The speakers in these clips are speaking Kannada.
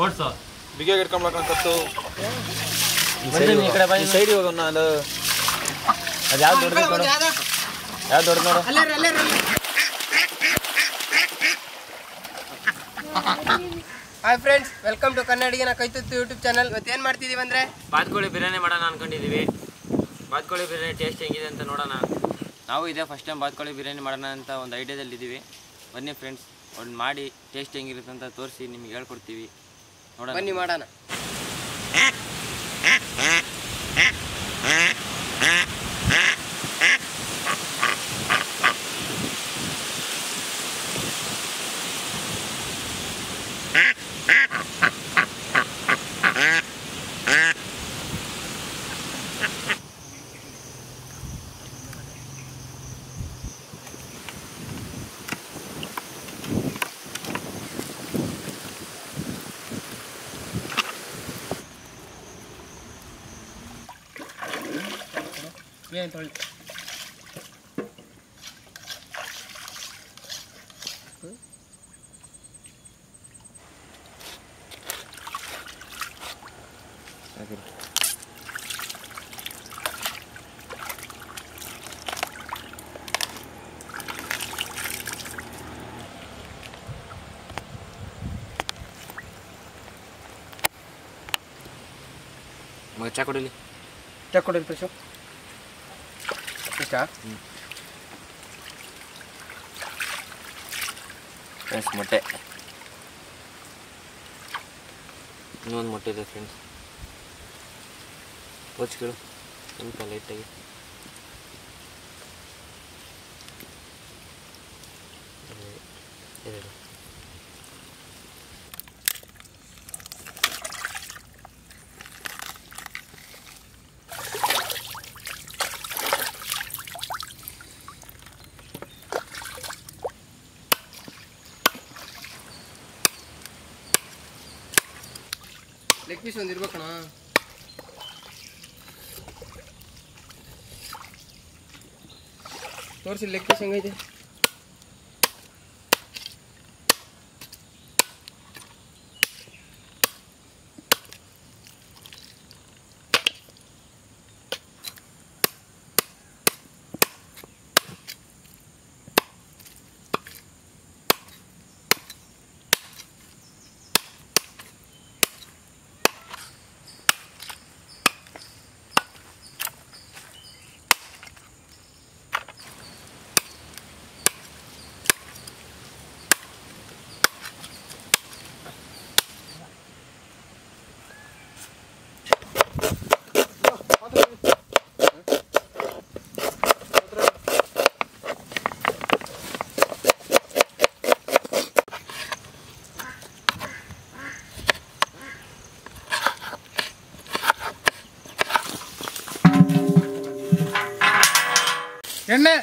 ಕೊಡ್ಸು ಬಿಗಿಯಾಗಿ ಇಟ್ಕೊಂಡ್ಬೇಕಂತದ್ದು ಈ ಕಡೆ ಬನ್ನಿ ಸೈಡ್ ಹೋಗೋಣ ಅದು ಅದು ಯಾವ್ದು ದೊಡ್ಡದು ನೋಡು ಯಾವ್ದು ದೊಡ್ಡದು ನೋಡು ಹಾಯ್ ಫ್ರೆಂಡ್ಸ್ ವೆಲ್ಕಮ್ ಟು ಕನ್ನಡಿಗನ ಕೈತುತ್ತು ಯೂಟ್ಯೂಬ್ ಚಾನಲ್ ಇವತ್ತು ಏನು ಮಾಡ್ತಿದೀವಿ ಅಂದರೆ ಬಾತ್ಕೋಳಿ ಬಿರಿಯಾನಿ ಮಾಡೋಣ ಅನ್ಕೊಂಡಿದೀವಿ ಬಾತ್ಕೋಳಿ ಬಿರಿಯಾನಿ ಟೇಸ್ಟ್ ಹೆಂಗಿದೆ ಅಂತ ನೋಡೋಣ ನಾವು ಇದೇ ಫಸ್ಟ್ ಟೈಮ್ ಬಾತ್ಕೋಳಿ ಬಿರಿಯಾನಿ ಮಾಡೋಣ ಅಂತ ಒಂದು ಐಡಿಯಾದಲ್ಲಿ ಇದ್ದೀವಿ ಬನ್ನಿ ಫ್ರೆಂಡ್ಸ್ ಒಂದು ಮಾಡಿ ಟೇಸ್ಟ್ ಹೆಂಗಿರುತ್ತೆ ಅಂತ ತೋರಿಸಿ ನಿಮ್ಗೆ ಹೇಳ್ಕೊಡ್ತೀವಿ ನೋಡೋಣ ಬನ್ನಿ ಮಾಡೋಣ ಏನು ತೊಳಿ ಮಗ ಚಾ ಕೊಡಿಲಿ ಚೆಕ್ ಕೊಡಿ ಪೇಶು ಇಷ್ಟ ಫ್ರೆಂಡ್ಸ್ ಮೊಟ್ಟೆ ಇನ್ನೊಂದು ಮೊಟ್ಟೆ ಇದೆ ಫ್ರೆಂಡ್ಸ್ ಕೋಚ್ಗಳು ಸ್ವಲ್ಪ ಲೈಟಾಗಿ ಎರಡು ಲೆಗ್ ಪೀಸ್ ಒಂದು ಇರ್ಬೇಕಣ ತೋರಿಸಿ ಲೆಗ್ ಪೀಸ್ ಹೆಂಗೈತೆ ಎಣ್ಣೆ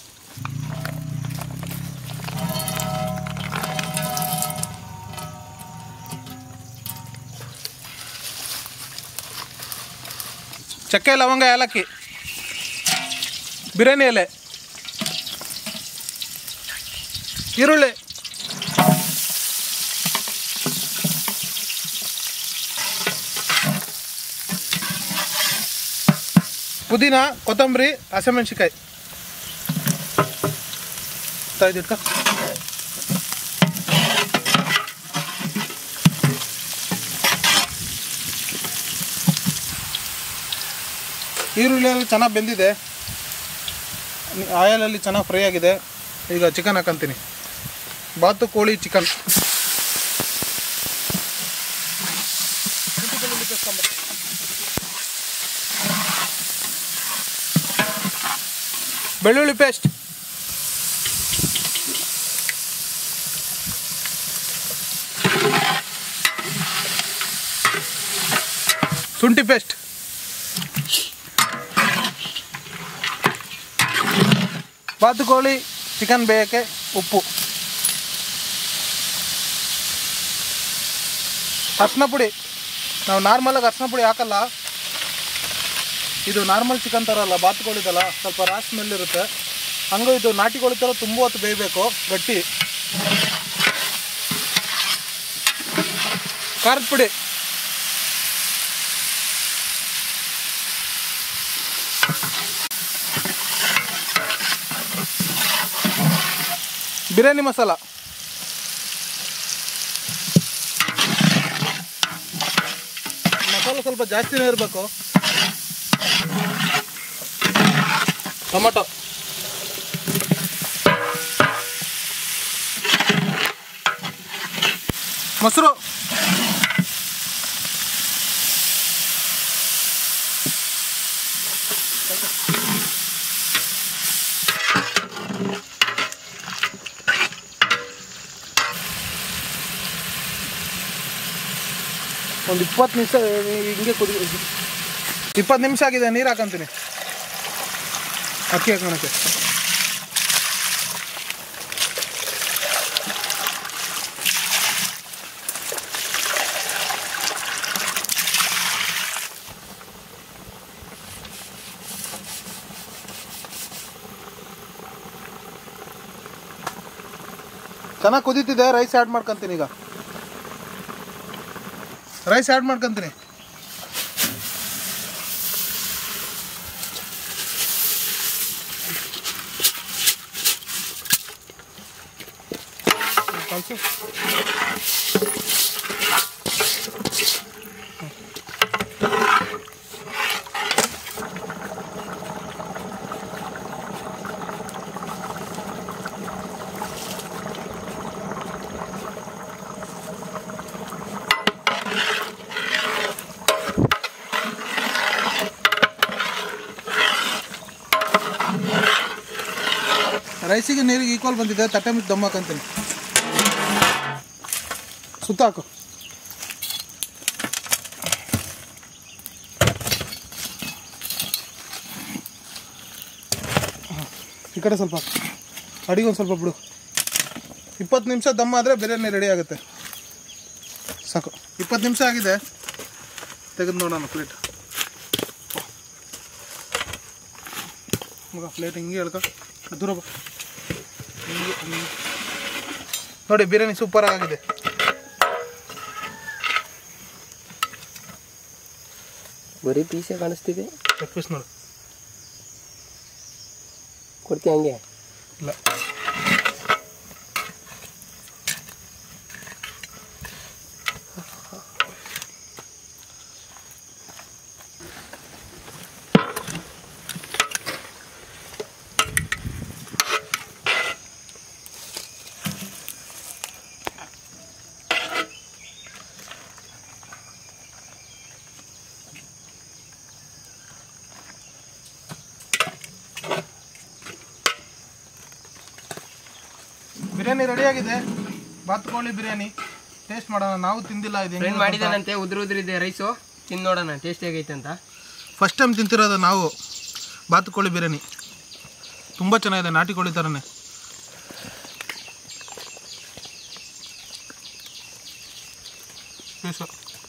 ಚಕ್ಕೆ ಲವಂಗ ಏಲಕ್ಕಿ ಬಿರಿಯಾನಿ ಎಲೆ ಈರುಳ್ಳಿ ಪುದೀನ ಕೊತ್ತಂಬರಿ ಹಸಿಮೆಣ್ಸಿಕಾಯಿ ತೆಗೆದಿಟ್ಕ ಈರುಳ್ಳಿ ಎಲ್ಲ ಚೆನ್ನಾಗಿ ಬೆಂದಿದೆ ಆಯಲಲ್ಲಿ ಚೆನ್ನಾಗಿ ಫ್ರೈ ಆಗಿದೆ ಈಗ ಚಿಕನ್ ಹಾಕಂತೀನಿ ಬಾತು ಕೋಳಿ ಚಿಕನ್ ಬೆಳ್ಳುಳ್ಳಿ ಪೇಸ್ಟ್ ಶುಂಠಿ ಪೇಸ್ಟ್ ಬಾತುಕೋಳಿ ಚಿಕನ್ ಬೇಯಕ್ಕೆ ಉಪ್ಪು ಅರ್ಶಿನ ಪುಡಿ ನಾವು ನಾರ್ಮಲಾಗಿ ಅರ್ಶಿನ ಪುಡಿ ಹಾಕಲ್ಲ ಇದು ನಾರ್ಮಲ್ ಚಿಕನ್ ಥರ ಅಲ್ಲ ಬಾತುಕೋಳಿದಲ್ಲ ಸ್ವಲ್ಪ ರಾಸ್ ಸ್ಮೆಲ್ ಇರುತ್ತೆ ಹಂಗೂ ಇದು ನಾಟಿ ಕೋಳಿ ಥರ ತುಂಬ ಹೊತ್ತು ಬೇಯಬೇಕು ಗಟ್ಟಿ ಖಾರದ ಪುಡಿ ಬಿರಿಯಾನಿ ಮಸಾಲ ಮಸಾಲ ಸ್ವಲ್ಪ ಜಾಸ್ತಿನೇ ಇರಬೇಕು ಟೊಮಟೊ ಮೊಸರು ಒಂದು ಇಪ್ಪತ್ತು ನಿಮಿಷ ಹಿಂಗೆ ಕುದಿ ಇಪ್ಪತ್ತು ನಿಮಿಷ ಆಗಿದೆ ನೀರು ಹಾಕಂತೀನಿ ಅಕ್ಕಿ ಹಾಕೋಣಕ್ಕೆ ಚೆನ್ನಾಗಿ ಕುದೀತಿದೆ ರೈಸ್ ಆ್ಯಡ್ ಮಾಡ್ಕೊಂತೀನಿ ಈಗ ರೈಸ್ ಆ್ಯಡ್ ಮಾಡ್ಕೊಂತೀನಿ ಕಳ್ಸು ರೈಸಿಗೆ ನೀರಿಗೆ ಈಕ್ವಲ್ ಬಂದಿದೆ ತಟ್ಟೆ ಮುಚ್ಚಿ ದಮ್ ಹಾಕಂತೀನಿ ಸುತ್ತ ಹಾಕು ಈ ಕಡೆ ಸ್ವಲ್ಪ ಹಾಕು. ಅಡಿಗೆ ಒಂದು ಸ್ವಲ್ಪ ಬಿಡು ಇಪ್ಪತ್ತು ನಿಮಿಷ ದಮ್ ಆದರೆ ಬಿರಿಯಾನಿ ರೆಡಿ ಆಗುತ್ತೆ ಸಾಕು ಇಪ್ಪತ್ತು ನಿಮಿಷ ಆಗಿದೆ ತೆಗೆದು ನೋಡೋಣ ಪ್ಲೇಟ್ ಮಗ ಪ್ಲೇಟ್ ಹಿಂಗೆ ಹೇಳ್ಕೊ ದೂರ ಬಾ ಹಿಂಗೆ ಹಿಂಗೆ. ನೋಡಿ ಬಿರಿಯಾನಿ ಸೂಪರ್ ಆಗಿದೆ ಬರೀ ಪೀಸೆ ಕಾಣಿಸ್ತಿದೆ ಲೆಗ್ ಪೀಸ್ ನೋಡು ಕೊಡ್ತೀಯ ಹಂಗೆ ಇಲ್ಲ ಬಿರಿಯಾನಿ ರೆಡಿ ಆಗಿದೆ ಬಾತುಕೋಳಿ ಬಿರಿಯಾನಿ ಟೇಸ್ಟ್ ಮಾಡೋಣ ನಾವು ತಿಂದಿಲ್ಲ ಇದು ಫ್ರೆಂಡ್ ಮಾಡಿದಾನಂತೆ ಉದ್ರ ಉದ್ರಿದೆ ರೈಸು ತಿಂದು ನೋಡೋಣ ಟೇಸ್ಟ್ ಹೇಗೈತೆ ಅಂತ ಫಸ್ಟ್ ಟೈಮ್ ತಿಂತಿರೋದು ನಾವು ಬಾತುಕೋಳಿ ಬಿರಿಯಾನಿ ತುಂಬ ಚೆನ್ನಾಗಿದೆ ನಾಟಿ ಕೋಳಿ ಥರನೇ ಪೀಸು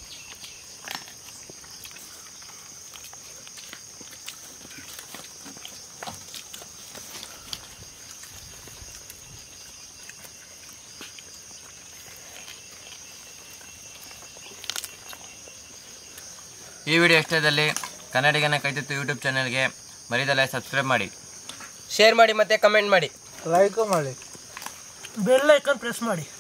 ಈ ವಿಡಿಯೋ ಇಷ್ಟದಲ್ಲಿ ಕನ್ನಡಿಗನ ಕೈತಿತ್ತು ಯೂಟ್ಯೂಬ್ ಚಾನಲ್ಗೆ ಮರಿದಲ್ಲೇ ಸಬ್ಸ್ಕ್ರೈಬ್ ಮಾಡಿ ಶೇರ್ ಮಾಡಿ ಮತ್ತೆ ಕಮೆಂಟ್ ಮಾಡಿ ಲೈಕ್ ಮಾಡಿ ಬೆಲ್ ಐಕನ್ ಪ್ರೆಸ್ ಮಾಡಿ